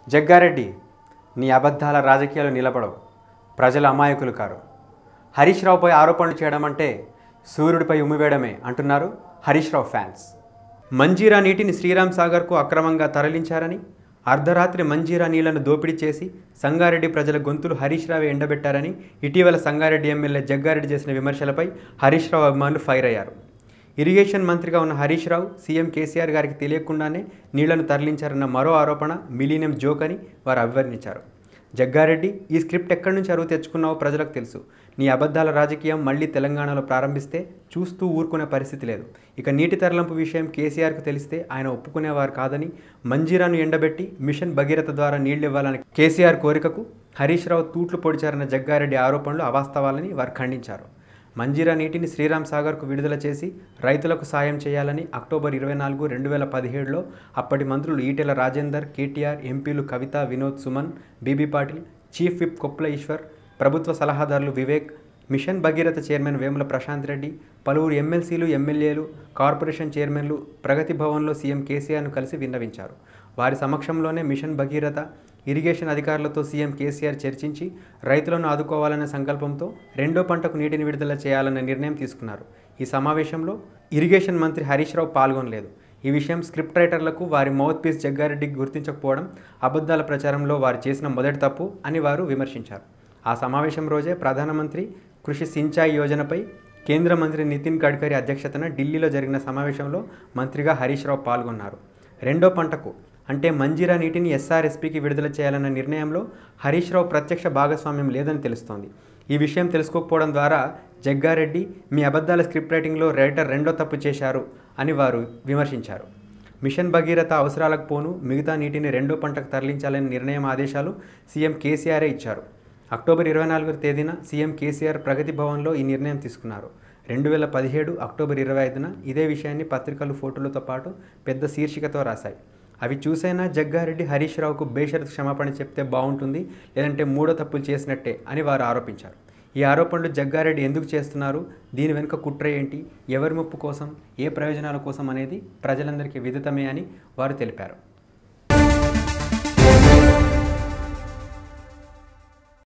జగ్గారెడ్డి నీ అబద్ధాల రాజకీయాలు నిలబడవు ప్రజల అమాయకులు కారు హరీష్ రావుపై ఆరోపణలు చేయడం అంటే సూర్యుడిపై ఉమ్మివేయడమే అంటున్నారు హరీష్ రావు ఫ్యాన్స్ మంజీరా నీటిని శ్రీరామ్ సాగర్కు అక్రమంగా తరలించారని అర్ధరాత్రి మంజీరా నీళ్లను దోపిడీ చేసి సంగారెడ్డి ప్రజల గొంతులు హరీష్ రావే ఎండబెట్టారని ఇటీవల సంగారెడ్డి ఎమ్మెల్యే జగ్గారెడ్డి చేసిన విమర్శలపై హరీష్ రావు అభిమానులు ఫైర్ అయ్యారు ఇరిగేషన్ మంత్రిగా ఉన్న హరీష్ రావు సీఎం కేసీఆర్ గారికి తెలియకుండానే నీళ్లను తరలించారన్న మరో ఆరోపణ మిలీనియం జోక్ అని వారు అభివర్ణించారు జగ్గారెడ్డి ఈ స్క్రిప్ట్ ఎక్కడి నుంచి అరువు తెచ్చుకున్నావో ప్రజలకు తెలుసు నీ అబద్ధాల రాజకీయం మళ్ళీ తెలంగాణలో ప్రారంభిస్తే చూస్తూ ఊరుకునే పరిస్థితి లేదు ఇక నీటి తరలింపు విషయం కేసీఆర్కు తెలిస్తే ఆయన ఒప్పుకునేవారు కాదని మంజీరాను ఎండబెట్టి మిషన్ భగీరథ ద్వారా నీళ్లు ఇవ్వాలని కేసీఆర్ కోరికకు హరీష్ రావు తూట్లు పొడిచారన్న జగ్గారెడ్డి ఆరోపణలు అవాస్తవాలని వారు ఖండించారు మంజీరా నీటిని శ్రీరామ్ సాగర్కు విడుదల చేసి రైతులకు సాయం చేయాలని అక్టోబర్ ఇరవై నాలుగు రెండు వేల పదిహేడులో అప్పటి మంత్రులు ఈటెల రాజేందర్ కేటీఆర్ ఎంపీలు Kavitha Vinod Suman BB Patil chief whip Koppula Eshwar ప్రభుత్వ సలహాదారులు వివేక్ మిషన్ భగీరథ చైర్మన్ వేముల ప్రశాంత్ రెడ్డి పలువురు ఎమ్మెల్సీలు ఎమ్మెల్యేలు కార్పొరేషన్ చైర్మన్లు ప్రగతి భవన్లో సీఎం కేసీఆర్ను కలిసి విన్నవించారు వారి సమక్షంలోనే మిషన్ భగీరథ ఇరిగేషన్ అధికారులతో సీఎం కేసీఆర్ చర్చించి రైతులను ఆదుకోవాలనే సంకల్పంతో రెండో పంటకు నీటిని విడుదల చేయాలన్న నిర్ణయం తీసుకున్నారు ఈ సమావేశంలో ఇరిగేషన్ మంత్రి హరీష్ రావు పాల్గొనలేదు ఈ విషయం స్క్రిప్ట్ రైటర్లకు వారి మౌత్ పీస్ జగ్గారెడ్డికి గుర్తించకపోవడం అబద్ధాల ప్రచారంలో వారు చేసిన మొదటి తప్పు అని వారు విమర్శించారు ఆ సమావేశం రోజే ప్రధానమంత్రి కృషి సించాయి యోజనపై కేంద్ర మంత్రి నితిన్ గడ్కరీ అధ్యక్షతన ఢిల్లీలో జరిగిన సమావేశంలో మంత్రిగా హరీష్ రావు పాల్గొన్నారు రెండో పంటకు అంటే మంజీరా నీటిని ఎస్ఆర్ఎస్పీకి విడుదల చేయాలన్న నిర్ణయంలో హరీష్ రావు ప్రత్యక్ష భాగస్వామ్యం లేదని తెలుస్తోంది ఈ విషయం తెలుసుకోకపోవడం ద్వారా జగ్గారెడ్డి మీ అబద్ధాల స్క్రిప్ట్ రైటింగ్లో రైటర్ రెండో తప్పు చేశారు అని వారు విమర్శించారు మిషన్ భగీరథ అవసరాలకు పోను మిగతా నీటిని రెండో పంటకు తరలించాలని నిర్ణయం ఆదేశాలు సీఎం కేసీఆరే ఇచ్చారు అక్టోబర్ ఇరవై నాలుగో తేదీన సీఎం కేసీఆర్ ప్రగతి భవన్లో ఈ నిర్ణయం తీసుకున్నారు రెండు వేల పదిహేడు అక్టోబర్ ఇరవై ఐదున ఇదే విషయాన్ని పత్రికలు ఫోటోలతో పాటు పెద్ద శీర్షికతో రాశాయి అవి చూసైనా జగ్గారెడ్డి హరీష్ రావుకు బేషరతు క్షమాపణ చెప్తే బాగుంటుంది లేదంటే మూడో తప్పులు చేసినట్టే అని వారు ఆరోపించారు ఈ ఆరోపణలు జగ్గారెడ్డి ఎందుకు చేస్తున్నారు దీని వెనుక కుట్ర ఏంటి ఎవరి ముప్పు కోసం ఏ ప్రయోజనాల కోసం అనేది ప్రజలందరికీ విదితమే అని వారు తెలిపారు